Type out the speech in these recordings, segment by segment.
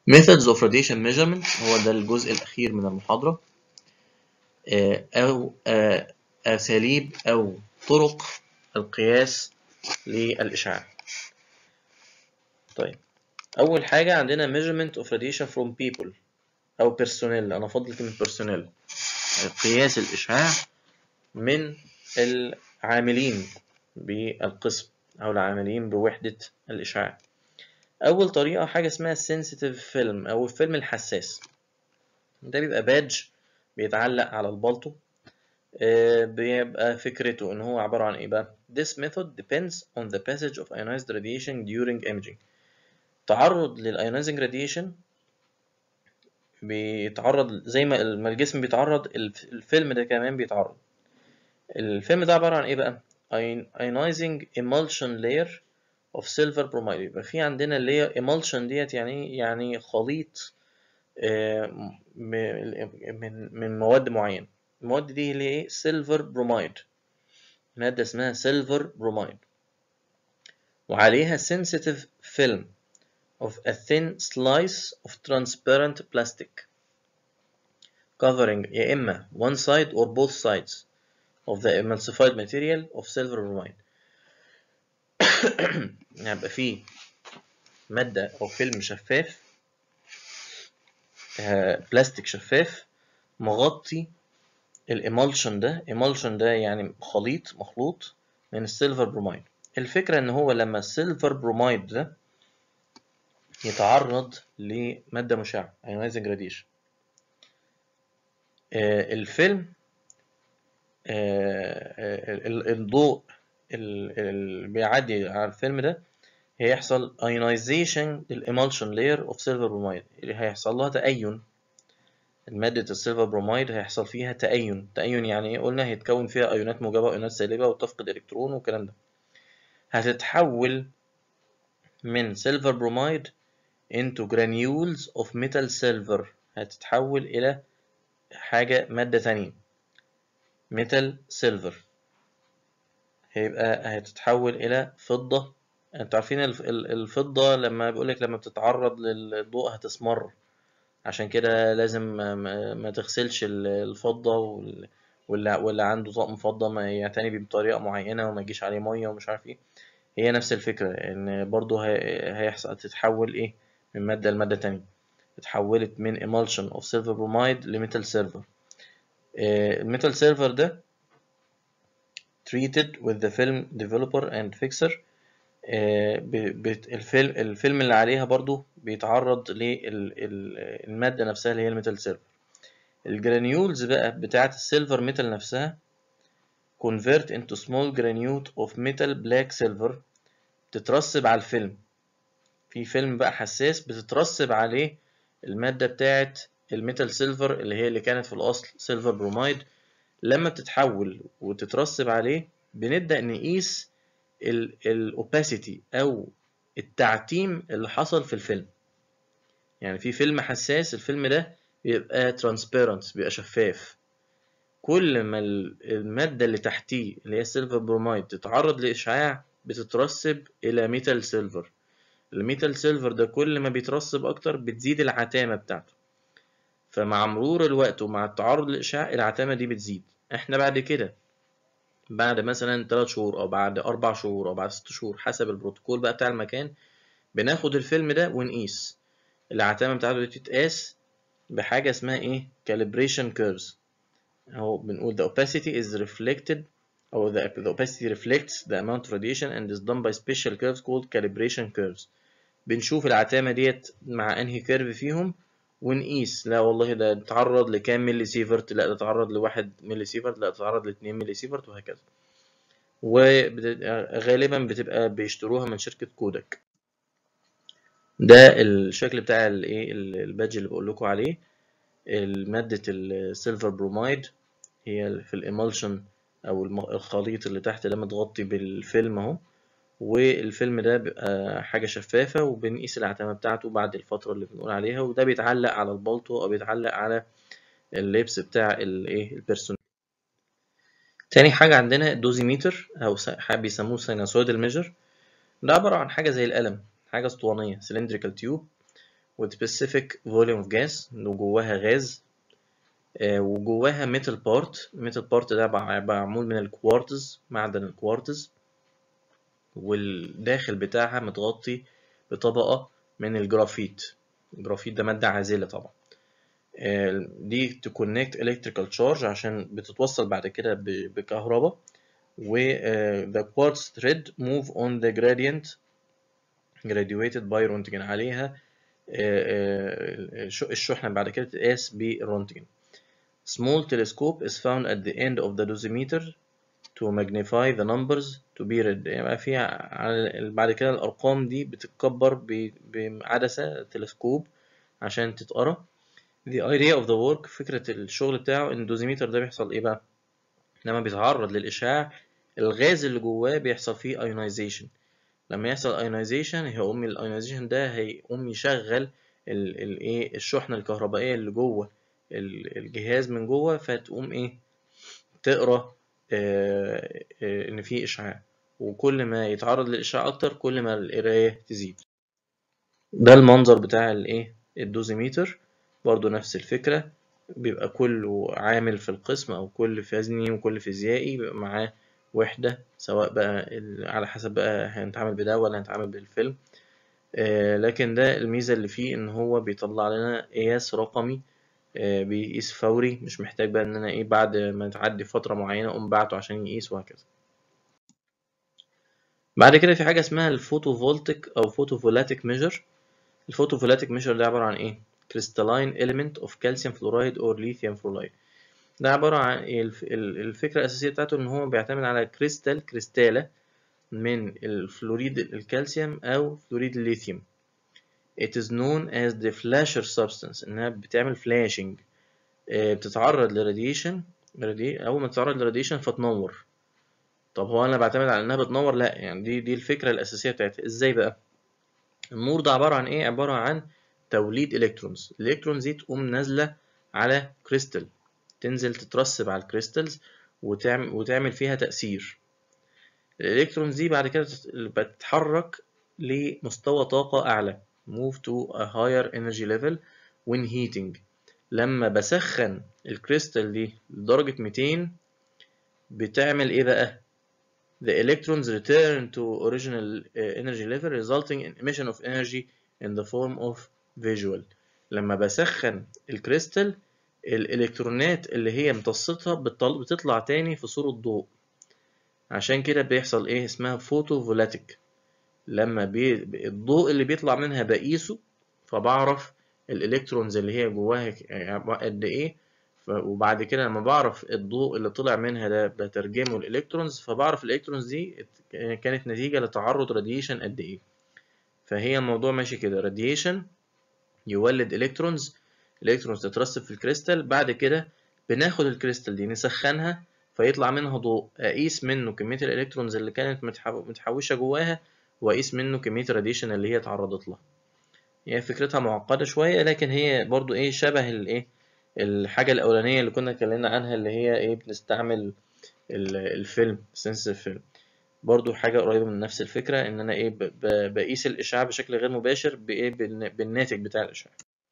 methods of radiation measurement هو ده الجزء الأخير من المحاضرة آه، أو آه، أساليب أو طرق القياس للإشعاع طيب أول حاجة عندنا measurement of radiation from people أو personnel أنا أفضل كلمة personnel قياس الإشعاع من العاملين بالقسم أو العاملين بوحدة الإشعاع أول طريقة حاجة اسمها sensitive film أو الفيلم الحساس ده بيبقى بادج بيتعلق على البلطو آه، بيبقى فكرته إن هو عبارة عن إيه بقى This method depends on the passage of ionized radiation during imaging تعرض للionizing radiation بيتعرض زي ما ما الجسم بيتعرض الف- الفيلم ده كمان بيتعرض الفيلم ده عبارة عن إيه بقى ionizing emulsion layer of silver bromide يبقى في عندنا اللي هي emulsion ديت يعني يعني خليط آه، م- من من مواد معينة المواد دي اللي هي ايه silver bromide مادة اسمها silver bromide وعليها sensitive film of a thin slice of transparent plastic covering يا إما one side or both sides of the emulsified material of silver bromide يبقى فيه مادة أو فيلم شفاف آه، بلاستيك شفاف مغطي الإيمالشن ده إيمالشن ده يعني خليط مخلوط من السيلفر برومايد الفكرة إن هو لما السيلفر برومايد ده يتعرض لمادة مشعة ionizing radiation آه، الفيلم آه، آه، ال- الضوء اللي بيعدي على الفيلم ده هيحصل ionization للإيمالشن layer of silver bromide اللي هيحصل لها تأين مادة السيلفر برومايد هيحصل فيها تأين تأين يعني ايه قلنا هيتكون فيها أيونات موجبة وأيونات سالبة وتفقد إلكترون والكلام ده هتتحول من سيلفر برومايد into granules of metal silver هتتحول إلى حاجة مادة تانية metal silver هيبقى هتتحول إلى فضة انتوا عارفين الف- ال- الفضة لما بيقولك لما بتتعرض للضوء هتسمر عشان كده لازم ما, ما- ما تغسلش ال- الفضة وال- واللي, واللي عنده طقم فضة ما يعتني بيه بطريقة معينة وما يجيش عليه مية ومش عارف ايه هي نفس الفكرة ان برضو هي- هيحصل تتحول ايه من مادة لمادة تانية اتحولت من emulsion of silver bromide لميتال سيلفر الميتال سيلفر ده treated with the film developer and fixer آه، ب- بت- الفيلم الفيلم اللي عليها برضو بيتعرض للمادة نفسها اللي هي الميتال سيلفر الجرانيولز بقى بتاعة السيلفر ميتال نفسها convert into small granule of metal black silver بتترسب على الفيلم في فيلم بقى حساس بتترسب عليه المادة بتاعة الميتال سيلفر اللي هي اللي كانت في الأصل سيلفر برومايد لما بتتحول وتترسب عليه بنبدأ نقيس الاوباسيتي أو التعتيم اللي حصل في الفيلم يعني في فيلم حساس الفيلم ده بيبقى ترانسبيرنت بيبقى شفاف كل ما ال- المادة اللي تحتيه اللي هي السيلفر برومايد تتعرض لإشعاع بتترسب إلى ميتال سيلفر الميتال سيلفر ده كل ما بيترسب أكتر بتزيد العتامة بتاعته فمع مرور الوقت ومع التعرض للإشعاع العتامة دي بتزيد احنا بعد كده بعد مثلا 3 شهور أو بعد 4 شهور أو بعد 6 شهور حسب البروتوكول بقى بتاع المكان بناخد الفيلم ده ونقيس العتامة بتاعته دي تتقاس بحاجة اسمها ايه calibration curves اهو بنقول the opacity is reflected أو the, the opacity reflects the amount of radiation and is done by special curves called calibration curves بنشوف العتامة ديت مع انهي كيرف فيهم ونقيس لا والله ده اتعرض لكام ملي سيفرت لا ده اتعرض لواحد ملي سيفرت لا اتعرض لاتنين ملي سيفرت وهكذا وغالبا بتبقى بيشتروها من شركة كودك ده الشكل بتاع الايه البادج اللي بقول لكم عليه مادة السيلفر برومايد هي في الإيمالشن أو الم- الخليط اللي تحت ده متغطي بالفيلم أهو والفيلم ده بيبقى حاجة شفافة وبنقيس العتامة بتاعته بعد الفترة اللي بنقول عليها وده بيتعلق على البلطو أو بيتعلق على اللبس بتاع الإيه البيرسونال تاني حاجة عندنا الدوزيميتر أو س- بيسموه سيناسويدال ميجر ده عبارة عن حاجة زي القلم حاجة اسطوانية سلندريكال تيوب with specific volume of gas إنه جواها غاز آه، وجواها metal part metal part ده بع- معمول من الكوارتز معدن الكوارتز والداخل بتاعها متغطي بطبقة من الجرافيت الجرافيت ده مادة عازلة طبعا آه، دي to connect electrical charge عشان بتتوصل بعد كده ب- بكهرباء و آه، the quartz thread move on the gradient graduated by Röntgen عليها آه، آه، الش- الشحنة بعد كده تتقاس بالرونتجن small telescope is found at the end of the dosimeter to magnify the numbers to be read يبقى في على بعد كده الأرقام دي بتتكبر ب- بعدسة تلسكوب عشان تتقرا the idea of the work فكرة الشغل بتاعه إن الدوزيميتر ده بيحصل إيه بقى لما بيتعرض للإشعاع الغاز اللي جواه بيحصل فيه ionization لما يحصل ionization هيقوم الايونيزيشن ده هيقوم يشغل ال- ال- ايه الشحنة الكهربائية اللي جوه ال- الجهاز من جوه فتقوم ايه تقرا آه، آه، ان في اشعاع وكل ما يتعرض للاشعاع اكتر كل ما القراية تزيد ده المنظر بتاع الايه الدوزيميتر برضو نفس الفكرة بيبقى كله عامل في القسم او كل فني وكل فيزيائي بيبقى معاه وحدة سواء بقى ال- على حسب بقى هنتعامل بده ولا هنتعامل بالفيلم آه، لكن ده الميزة اللي فيه إن هو بيطلع لنا قياس رقمي آه، بيقيس فوري مش محتاج بقى إن أنا إيه بعد ما تعدي فترة معينة أقوم بعته عشان يقيس وهكذا بعد كده في حاجة اسمها الفوتوفولتيك أو فوتوفولاتيك ميجر الفوتوفولاتيك ميجر ده عبارة عن إيه؟ crystalline element of calcium fluoride or lithium fluoride ده عبارة عن إيه؟ الف- ال- الفكرة الأساسية بتاعته إن هو بيعتمد على كريستال كريستالة من الفلوريد الكالسيوم أو فلوريد الليثيوم It is known as the flasher substance إنها بتعمل flashing آه، بتتعرض لراديشن أول ما تتعرض لراديشن فتنور طب هو أنا بعتمد على إنها بتنور لأ يعني دي دي الفكرة الأساسية بتاعتها إزاي بقى؟ النور ده عبارة عن إيه؟ عبارة عن توليد إلكترونز الإلكترونز دي تقوم نازلة على كريستال تنزل تترسب على الكريستالز وتعمل وتعمل فيها تأثير الإلكترونز دي بعد كده تت- بتتحرك لمستوى طاقة أعلى move to a higher energy level when heating لما بسخن الكريستال دي لدرجة 200 بتعمل إيه بقى؟ The electrons return to original uh, energy level resulting in emission of energy in the form of visual لما بسخن الكريستال الإلكترونات اللي هي امتصتها بتطل- بتطلع تاني في صورة ضوء عشان كده بيحصل ايه اسمها فوتوفولاتيك لما بي... الضوء اللي بيطلع منها بقيسه فبعرف الالكترونز اللي هي جواها ك- يعني قد ايه ف... وبعد كده لما بعرف الضوء اللي طلع منها ده بترجمه الالكترونز فبعرف الالكترونز دي ات- كانت نتيجة لتعرض راديشن قد ايه فهي الموضوع ماشي كده راديشن يولد الكترونز الالكترونز تترسب في الكريستال بعد كده بناخد الكريستال دي نسخنها فيطلع منها ضوء اقيس منه كميه الالكترونز اللي كانت متحو- متحوشه جواها واقيس منه كميه الراديشن اللي هي اتعرضت لها هي فكرتها معقده شويه لكن هي برضو ايه شبه الايه الحاجه الاولانيه اللي كنا اتكلمنا عنها اللي هي ايه بنستعمل ال- الفيلم سنس الفيلم برضو حاجة قريبة من نفس الفكرة إن أنا إيه ب- ب- بقيس الإشعاع بشكل غير مباشر بإيه بالن- بالناتج بتاع الإشعاع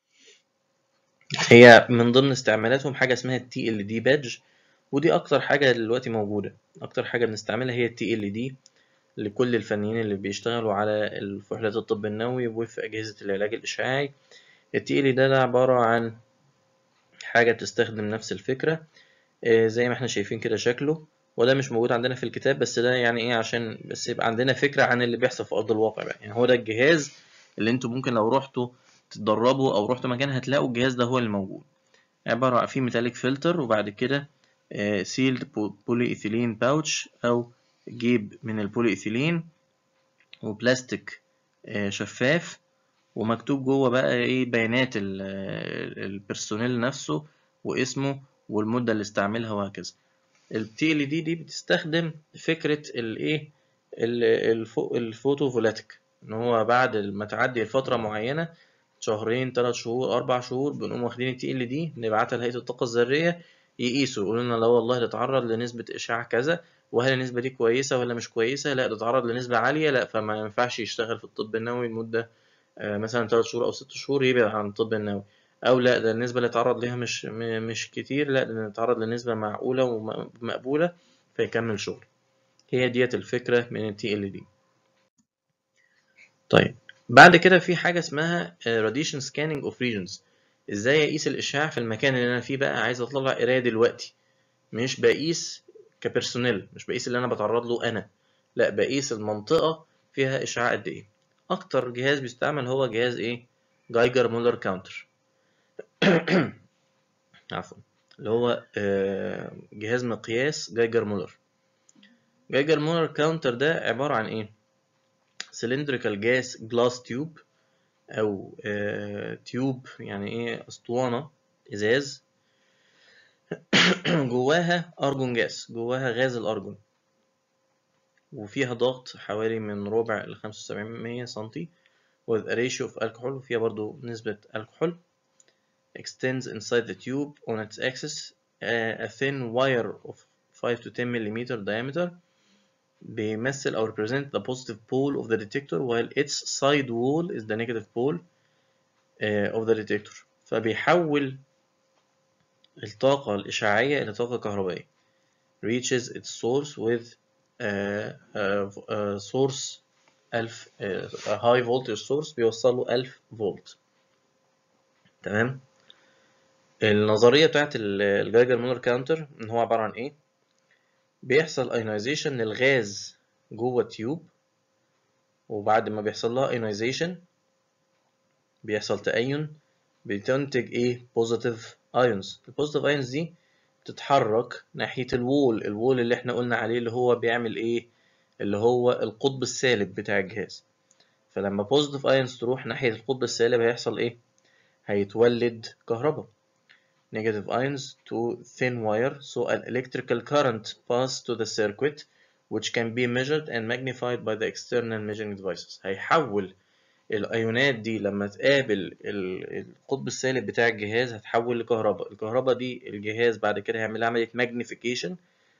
هي من ضمن استعمالاتهم حاجة اسمها التي ال دي بادج ودي أكتر حاجة دلوقتي موجودة أكتر حاجة بنستعملها هي التي ال دي لكل الفنيين اللي بيشتغلوا على وحدات الطب النووي وفي أجهزة العلاج الإشعاعي التي ال ده, ده عبارة عن حاجة بتستخدم نفس الفكرة آه، زي ما احنا شايفين كده شكله وده مش موجود عندنا في الكتاب بس ده يعني ايه عشان بس يبقى عندنا فكرة عن اللي بيحصل في أرض الواقع بقى يعني هو ده الجهاز اللي انتوا ممكن لو رحتوا تتدربوا أو رحتوا مكان هتلاقوا الجهاز ده هو اللي موجود عبارة عن فيه ميتاليك فلتر وبعد كده سيلد بولي إيثيلين باوتش أو جيب من البولي إيثيلين وبلاستيك آه، شفاف ومكتوب جوه بقى ايه بيانات ال- ال- البرسونيل نفسه واسمه والمدة اللي استعملها وهكذا التي ال دي دي بتستخدم فكرة الايه ال- الفو- الفوتوفولاتيك ان هو بعد ما تعدي الفترة معينة شهرين ثلاث شهور أربع شهور بنقوم واخدين التي ال دي نبعتها لهيئة الطاقة الذرية يقيسوا يقولوا لنا لا والله ده اتعرض لنسبة إشعاع كذا وهل النسبة دي كويسة ولا مش كويسة لا ده اتعرض لنسبة عالية لا فما ينفعش يشتغل في الطب النووي لمدة آه، مثلا تلات شهور أو ست شهور يبعد عن الطب النووي أو لا ده النسبة اللي اتعرض ليها مش م- مش كتير لا ده اتعرض لنسبة معقولة ومقبولة فيكمل شغل هي ديت الفكرة من ال TLD طيب بعد كده في حاجة اسمها آه، radiation scanning of regions ازاي اقيس الاشعاع في المكان اللي انا فيه بقى عايز اطلع قرايه دلوقتي مش بقيس كبيرسونيل مش بقيس اللي انا بتعرض له انا لا بقيس المنطقه فيها اشعاع قد ايه اكتر جهاز بيستعمل هو جهاز ايه جايجر مولر كاونتر عفوا اللي هو آه، جهاز مقياس جايجر مولر جايجر مولر كاونتر ده عباره عن ايه سلندريكال جاس جلاس تيوب او آه، تيوب يعني ايه اسطوانه ازاز جواها ارجون جاس جواها غاز الارجون وفيها ضغط حوالي من ربع ل 75 سنتي with a ratio of alcohol وفيها برضو نسبة الكحول extends inside the tube on its axis a, a thin wire of 5 to 10 millimeter diameter بيمثل أو represent the positive pole of the detector while its side wall is the negative pole uh, of the detector فبيحول الطاقة الإشعاعية إلى طاقة كهربائية reaches its source with uh, uh, uh, source 1000 uh, a high voltage source بيوصله 1000 فولت تمام النظرية بتاعت الجايجر مولر كاونتر إن هو عبارة عن إيه بيحصل ionization للغاز جوه التيوب وبعد ما بيحصل لها ionization بيحصل تأين بتنتج ايه positive ions البوزيتيف ions دي بتتحرك ناحية الوول الوول اللي احنا قلنا عليه اللي هو بيعمل ايه اللي هو القطب السالب بتاع الجهاز فلما positive ions تروح ناحية القطب السالب هيحصل ايه هيتولد كهرباء negative ions to thin wire so an electrical current pass to the circuit which can be measured and magnified by the external measuring devices هيحول الايونات دي لما تقابل القطب السالب بتاع الجهاز هتحول لكهرباء الكهرباء دي الجهاز بعد كده هيعمل عملية ماجنيفيكيشن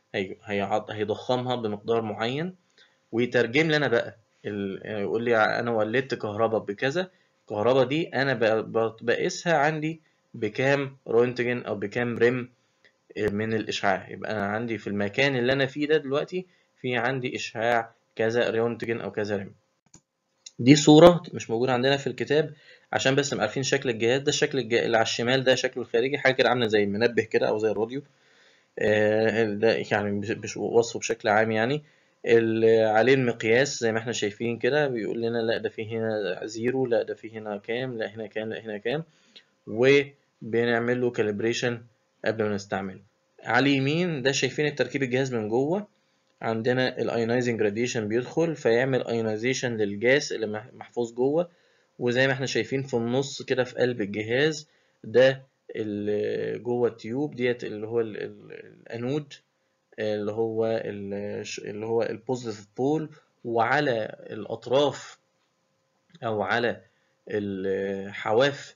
هيضخمها بمقدار معين ويترجم لي انا بقى يقول لي انا ولدت كهرباء بكذا الكهرباء دي انا بقيسها عندي بكام رونتجن او بكام ريم من الاشعاع يبقى انا عندي في المكان اللي انا فيه ده دلوقتي في عندي اشعاع كذا رونتجن او كذا ريم دي صورة مش موجودة عندنا في الكتاب عشان بس نبقى عارفين شكل الجهاز ده الشكل اللي على الشمال ده شكله الخارجي حاجة كده عاملة زي المنبه كده أو زي الراديو آه ده يعني مش وصفه بشكل عام يعني اللي عليه المقياس زي ما احنا شايفين كده بيقول لنا لا ده في هنا زيرو لا ده في هنا كام لا هنا كام لا هنا كام وبنعمل له كاليبريشن قبل ما نستعمله على اليمين ده شايفين التركيب الجهاز من جوه عندنا الايونايزنج راديشن بيدخل فيعمل ايونايزيشن للجاس اللي محفوظ جوه وزي ما احنا شايفين في النص كده في قلب الجهاز ده اللي جوه التيوب ديت اللي هو الانود اللي هو اللي هو البوزيتيف بول وعلى الاطراف او على الحواف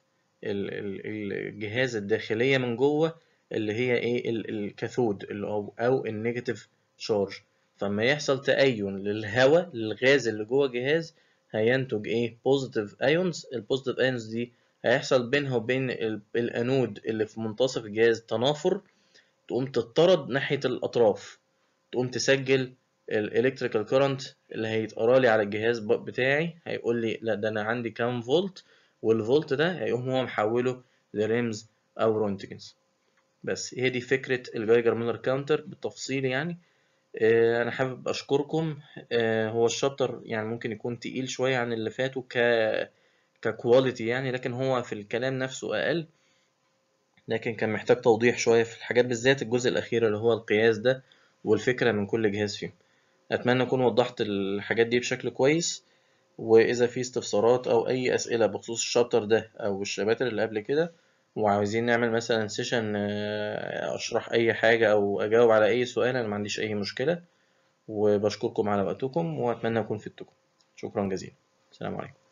الجهاز الداخليه من جوه اللي هي ايه الكاثود او او النيجاتيف شارج فلما يحصل تأين للهواء للغاز اللي جوه الجهاز هينتج ايه بوزيتيف ايونز البوزيتيف ايونز دي هيحصل بينها وبين الانود اللي في منتصف الجهاز تنافر تقوم تطرد ناحية الأطراف تقوم تسجل الالكتريكال كورنت اللي هيتقرا لي على الجهاز بتاعي هيقول لي لا ده انا عندي كام فولت والفولت ده هيقوم هو محوله لريمز او رونتجنز بس هي دي فكرة الجايجر ميلر كاونتر بالتفصيل يعني انا حابب اشكركم هو الشابتر يعني ممكن يكون تقيل شويه عن اللي فاتوا ك ككواليتي يعني لكن هو في الكلام نفسه اقل لكن كان محتاج توضيح شويه في الحاجات بالذات الجزء الاخير اللي هو القياس ده والفكره من كل جهاز فيهم اتمنى اكون وضحت الحاجات دي بشكل كويس واذا في استفسارات او اي اسئله بخصوص الشابتر ده او الشباتر اللي قبل كده وعاوزين نعمل مثلا سيشن اشرح اي حاجة او اجاوب على اي سؤال انا ما عنديش اي مشكلة وبشكركم على وقتكم واتمنى اكون فدتكم شكرا جزيلا السلام عليكم